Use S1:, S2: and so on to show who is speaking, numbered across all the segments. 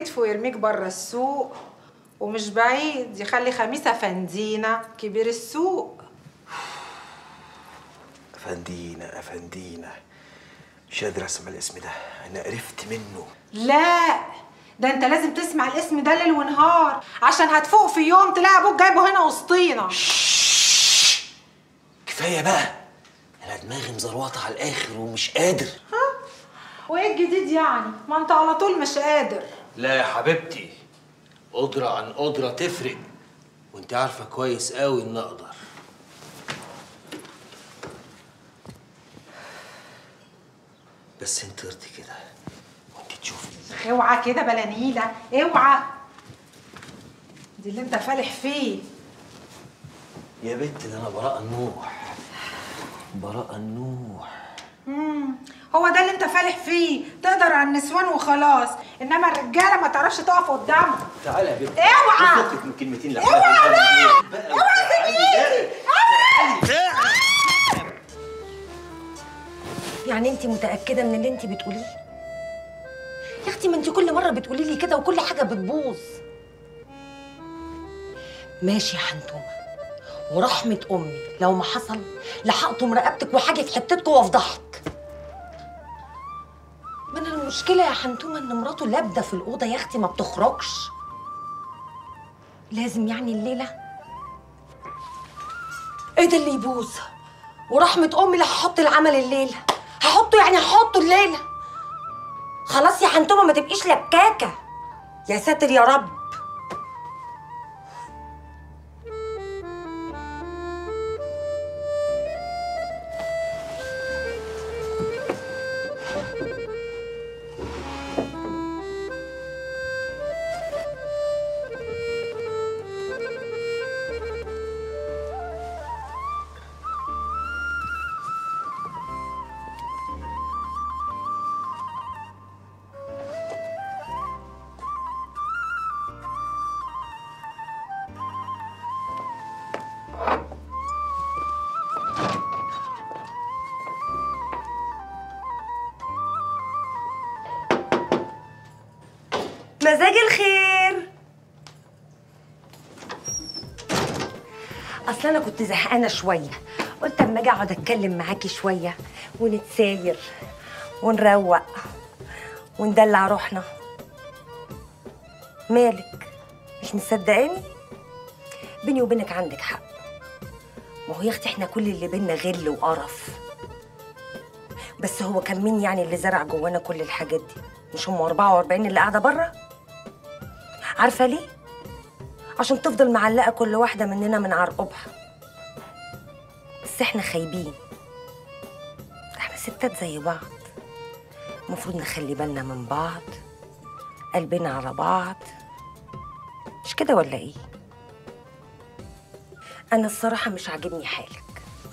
S1: ويرميك بره السوق ومش بعيد يخلي خميسة فندينة كبير السوق
S2: افندينا افندينا مش قادر اسمع الاسم ده انا قرفت منه
S1: لا ده انت لازم تسمع الاسم ده ليل ونهار عشان هتفوق في يوم تلاقي ابوك جايبه هنا وسطينا
S2: كفايه بقى انا دماغي مزروطه على الاخر ومش قادر
S1: وايه الجديد يعني ما انت على طول مش قادر
S2: لا يا حبيبتي قدرة عن قدرة تفرق وانت عارفة كويس قوي ان اقدر بس انت ارضي كده وانت تشوفي
S1: اوعى كده بلا نيلة اوعى دي اللي انت فالح فيه
S2: يا بنت ده انا براءة النوح براءة النوح
S1: مم. هو ده اللي انت فالح فيه تقدر على النسوان وخلاص انما الرجاله ما تعرفش تقف قدامهم
S2: تعالى يا بنت
S1: اوعى!
S2: فكك من كلمتين
S1: اوعى بقى!
S2: بقى
S1: اوعى
S2: تعالي بقى.
S3: يعني انت متاكده من اللي انت بتقوليه يا اختي ما انت كل مره بتقولي لي كده وكل حاجه بتبوظ ماشي يا حنتومه ورحمه امي لو ما حصل لحقتم رقبتك وحاجه في حتتكم وافضحك ما انا المشكله يا حنتومه ان مراته لابده في الاوضه يا اختي ما بتخرجش لازم يعني الليله ايه ده اللي يبوظ ورحمه امي لا هحط العمل الليله هحطه يعني هحطه الليله خلاص يا حنتومه ما تبقيش لكاكه يا ساتر يا رب مزاج الخير اصل انا كنت زهقانه شويه قلت اما اجي اقعد اتكلم معاكي شويه ونتساير ونروق وندلع روحنا مالك مش مصدقاني بيني وبينك عندك حق ما هو يا اختي احنا كل اللي بينا غل وقرف بس هو كان مين يعني اللي زرع جوانا كل الحاجات دي مش هم 44 اللي قاعده بره عارفه ليه عشان تفضل معلقه كل واحده مننا من عرقوبها بس احنا خايبين احنا ستات زي بعض المفروض نخلي بالنا من بعض قلبنا على بعض مش كده ولا ايه انا الصراحه مش عاجبني حالك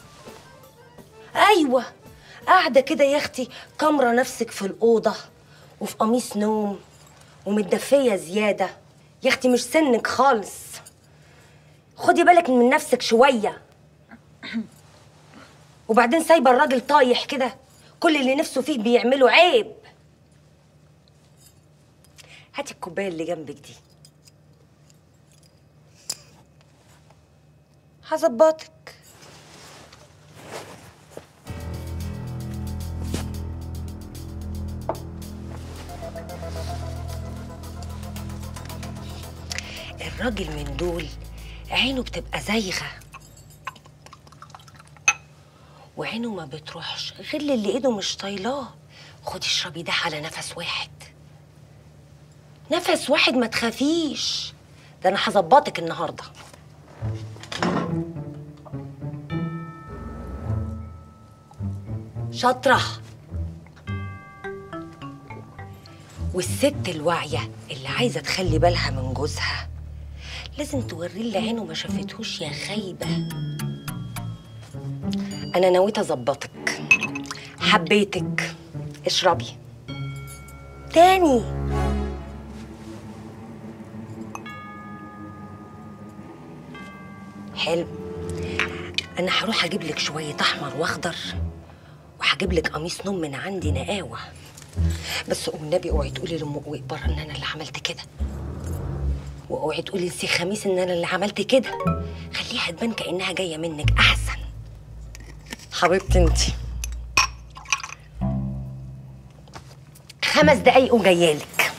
S3: ايوه قاعده كده يا اختي كامره نفسك في الاوضه وفي قميص نوم ومتدفيه زياده يا اختي مش سنك خالص خدي بالك من نفسك شويه وبعدين سايبه الراجل طايح كده كل اللي نفسه فيه بيعمله عيب هاتي الكوبايه اللي جنبك دي هظبطك الراجل من دول عينه بتبقى زايغه وعينه ما بتروحش غير اللي ايده مش طايلاه خدي اشربي ده على نفس واحد نفس واحد ما تخافيش ده انا هظبطك النهارده شاطره والست الواعيه اللي عايزه تخلي بالها من جوزها لازم توريه اللي عينه ما شافتهوش يا خايبه انا نويت اظبطك حبيتك اشربي تاني حلو انا هروح اجيب لك شويه احمر واخضر وهجيب لك قميص نوم من عندي نقاوه بس والنبي اوعي تقولي لام وقبر ان انا اللي عملت كده واوعي تقولي لسي خميس ان انا اللي عملت كده خليها تبان كانها جايه منك احسن حبيبتي انتي خمس دقايق وجايالك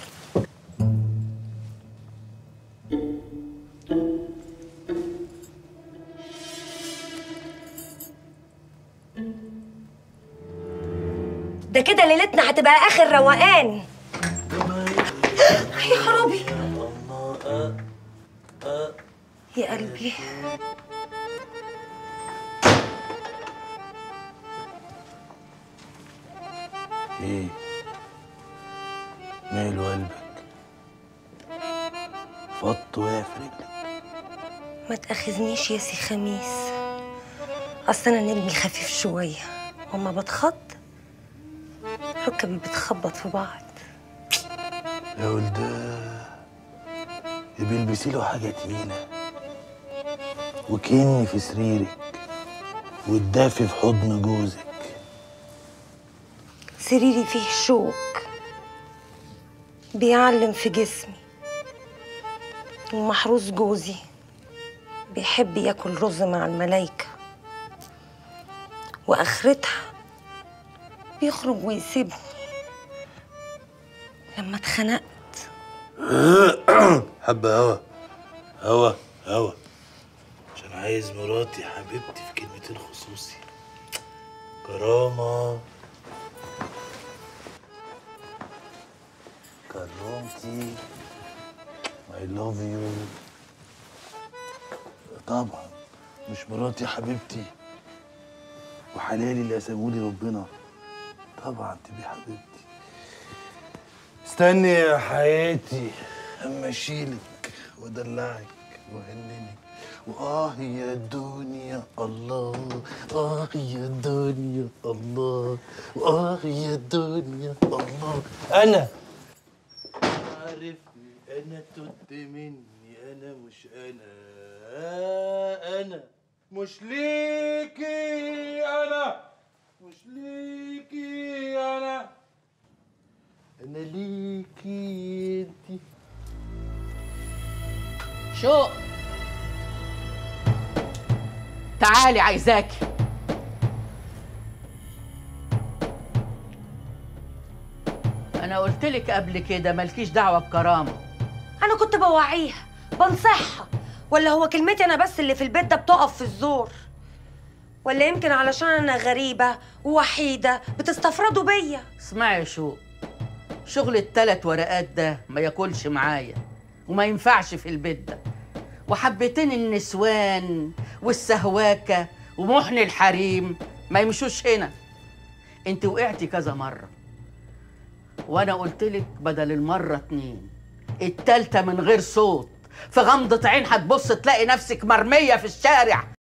S3: ده كده ليلتنا هتبقى اخر روقان يا خرابي يا قلبي
S4: ايه ماله قلبك فط وقع في رجلك
S3: ما تاخذنيش يا سي خميس اصل انا نجمي خفيف شويه وما بتخض ركبي بتخبط في بعض
S4: يا ولده يبقى البسي له حاجه تقيله وكني في سريرك وتدافي في حضن جوزك
S3: سريري فيه شوك بيعلم في جسمي ومحروس جوزي بيحب ياكل رز مع الملايكة وآخرتها بيخرج ويسيبني لما اتخنقت
S4: حبة هوا هوا هوا عشان عايز مراتي حبيبتي في كلمتين خصوصي كرامة كرامتي I love you طبعا مش مراتي حبيبتي وحلالي اللي قسمهولي ربنا طبعا تبقي حبيبتي استني يا حياتي اما اشيلك وادلعك واهننك واه يا دنيا الله اه يا دنيا الله واه يا دنيا الله انا عارفني انا تد مني انا مش انا انا مش ليكي انا مش ليكي انا انا ليكي انتي
S5: شو تعالي عايزاكي انا قلت لك قبل كده مالكيش دعوه بكرامه
S3: أنا كنت بوعيها بنصحها ولا هو كلمتي أنا بس اللي في البيت ده بتقف في الزور ولا يمكن علشان أنا غريبة ووحيدة بتستفردوا بيا
S5: اسمعي يا شو شغل التلات ورقات ده ما ياكلش معايا وما ينفعش في البيت ده وحبتين النسوان والسهواكة ومحن الحريم ما يمشوش هنا انت وقعتي كذا مرة وانا قلتلك بدل المرة اتنين التالتة من غير صوت في غمضة عين هتبص تلاقي نفسك مرمية في الشارع